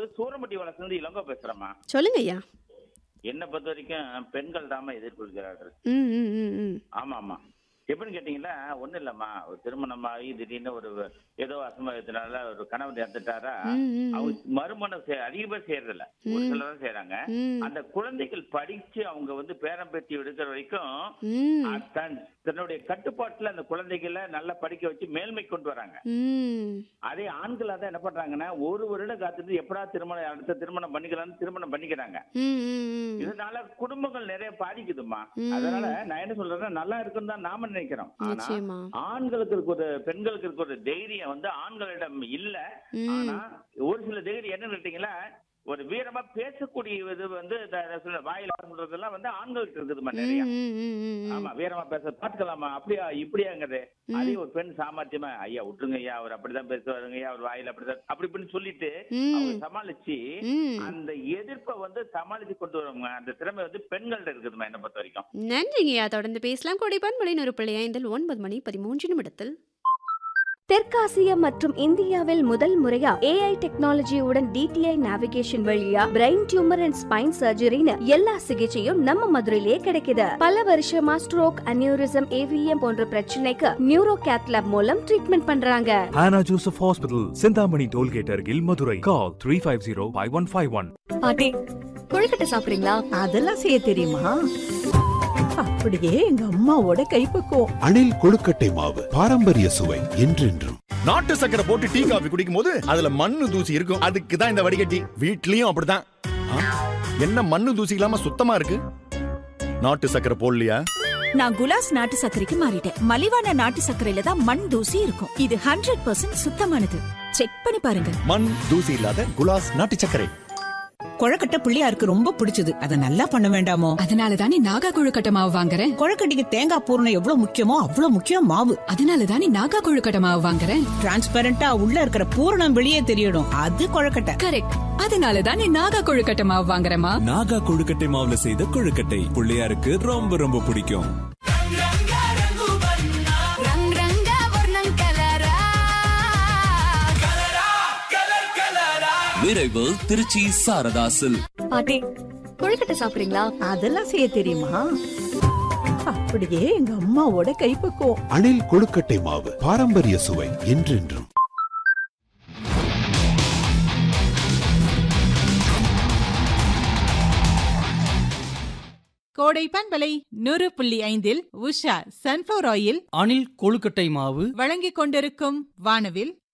சூரம்பட்டி வளர்ந்து இளங்கோ பேசுறேம்மா சொல்லுங்க ஐயா என்னை பொறுத்த வரைக்கும் பெண்கள் தாம எதிர்கொள்கிறார்கள் ம் ம் ம் ம் ஆமா ஆமா எப்படின்னு கேட்டீங்கன்னா ஒண்ணும் இல்லம்மா ஒரு திருமணமாகி திடீர்னு ஒரு ஏதோ அசம்பவத்தினால ஒரு கணவன் இறந்துட்டாரா ம், ம், அவங்க மறுமணம் செய்- அதிக பேர் செய்யறதில்ல ஒரு சிலர் தான் செய்யறாங்க ம். அந்த குழந்தைகள் படிச்சு அவங்க வந்து பேரம் பேத்தி எடுக்கிற வரைக்கும் ம் அ- தன் தன்னுடைய கட்டுப்பாட்டுல அந்த குழந்தைகளை நல்லா படிக்க வச்சு மேல்மை கொண்டு வராங்க ம் அதே ஆண்கள் தான் என்ன பண்றாங்கன்னா ஒரு வருடம் காத்துட்டு எப்படா திருமணம் அடுத்த திருமணம் பண்ணிக்கலாம்னு திருமணம் பண்ணிக்கிறாங்க ம் ம் ம் இதனால குடும்பங்கள் நிறைய பாதிக்குதுமா அதனால நான் என்ன சொல்றேன்னா நல்லா இருக்குன்னு தான் நாம நினைக்கிறோம் ஆனா நிச்சயமா ஆண்களுக்கு இருக்க ஒரு பெண்களுக்கு இருக்க ஒரு தைரியம் வந்து ஆண்களிடம் இல்ல ம். ஆனா ஒரு சில தைரியம் என்ன கேட்டீங்களா ஒரு வீரமா பேசக்கூடிய இது வந்து இந்த சொல்ல வாயில சொல்றதெல்லாம் வந்து ஆண்களுக்கு இருக்குதுமா நிறைய ம் ம் ம் ம் ஆமா வீரமா பேச பாத்துக்கலாமா அப்படியா இப்படியாங்கிறது அதே ஒரு பெண் சாமர்த்தியமா ஐயா விட்டுருங்க ஐயா அவர் அப்படிதான் பேசுவாருங்க ஐயா அவர் வாயில அப்படிதான் அப்படி இப்படின்னு சொல்லிட்டு ம். அவங்க சமாளிச்சு ம் அந்த எதிர்ப்பை வந்து சமாளிச்சு கொண்டு வருவாங்க அந்த திறமை வந்து பெண்கள்ட்ட இருக்குதுமா என்ன பொறுத்த வரைக்கும் நன்றிங்கய்யா தொடர்ந்து பேசலாம் கொடைப்பான் மொழி ஒரு பிள்ளை ஐந்தில் ஒன்பது மணி பதிமூன்று நிமிடத்தில் தெற்காசியா மற்றும் இந்தியாவில் முதல் முறையா ஏஐ டெக்னாலஜியுடன் டிடிஐ நேவிகேஷன் வழியா பிரெயின் டியூமர் அண்ட் ஸ்பைன் சர்ஜரின்னு எல்லா சிகிச்சையும் நம்ம மதுரையிலேயே கிடைக்குது பல வருஷமா ஸ்ட்ரோக் அனியூரிசம் ஏவிஎம் போன்ற பிரச்சனைக்கு நியூரோ கேத்லாப் மூலம் ட்ரீட்மெண்ட் பண்றாங்க Hannah Joseph Hospital, Sindhamani Tollgate, Argil, Madurai. Call 350 5151. பாட்டி கொழுக்கட்டை சாப்பிடுறீங்களா அதெல்லாம் செய்ய தெரியுமா அப்படியே எங்க அம்மாவோட கைப்பக்குவம் அணில் கொழுக்கட்டை மாவு பாரம்பரிய சுவை என்றென்றும் நாட்டு சக்கரை போட்டு டீ காபி குடிக்கும் போது அதுல மண்ணு தூசி இருக்கும் அதுக்கு தான் இந்த வடிகட்டி வீட்லயும் அப்படிதான் ஆ, என்ன மண்ணு தூசி இல்லாம சுத்தமா இருக்கு நாட்டு சக்கரை போடலையா நான் குலாஸ் நாட்டு சர்க்கரைக்கு மாறிட்டேன் மலிவான நாட்டு சர்க்கரையில தான் மண் தூசி இருக்கும் இது ஹண்ட்ரட் பர்சன்ட் சுத்தமானது செக் பண்ணி பாருங்க மண் தூசி இல்லாத குலாஸ் நாட்டு சர்க்கரை கொழக்கட்டை பிள்ளையாருக்கு ரொம்ப பிடிச்சது அத நல்லா பண்ண வேண்டாமோ அதனால தானே நாகா கொழுக்கட்டை மாவு வாங்குறேன் கொழக்கட்டைக்கு தேங்காய் பூரணம் எவ்வளவு முக்கியமோ அவ்வளவு முக்கியம் மாவு அதனால தானே நாகா கொழுக்கட்டை மாவு வாங்குறேன் டிரான்ஸ்பரண்டா உள்ள இருக்கிற பூரணம் வெளியே தெரியணும் அது கொழக்கட்டை கரெக்ட் அதனால தானே நாகா கொழுக்கட்டை மாவு வாங்குறேமா நாகா கொழுக்கட்டை மாவுல செய்த கொழுக்கட்டை பிள்ளையாருக்கு ரொம்ப ரொம்ப பிடிக்கும் விரைவு திருச்சி சாரதாசில் பாட்டி கொழுக்கட்டை சாப்பிடுறீங்களா அதெல்லாம் செய்ய தெரியுமா அப்படியே எங்க அம்மாவோட கைப்பக்குவம் அணில் கொழுக்கட்டை மாவு பாரம்பரிய சுவை என்றென்றும் கோடை பண்பலை நூறு புள்ளி ஐந்தில் உஷா சன்ஃபிளவர் ஆயில் அணில் கொழுக்கட்டை மாவு வழங்கிக் கொண்டிருக்கும் வானவில்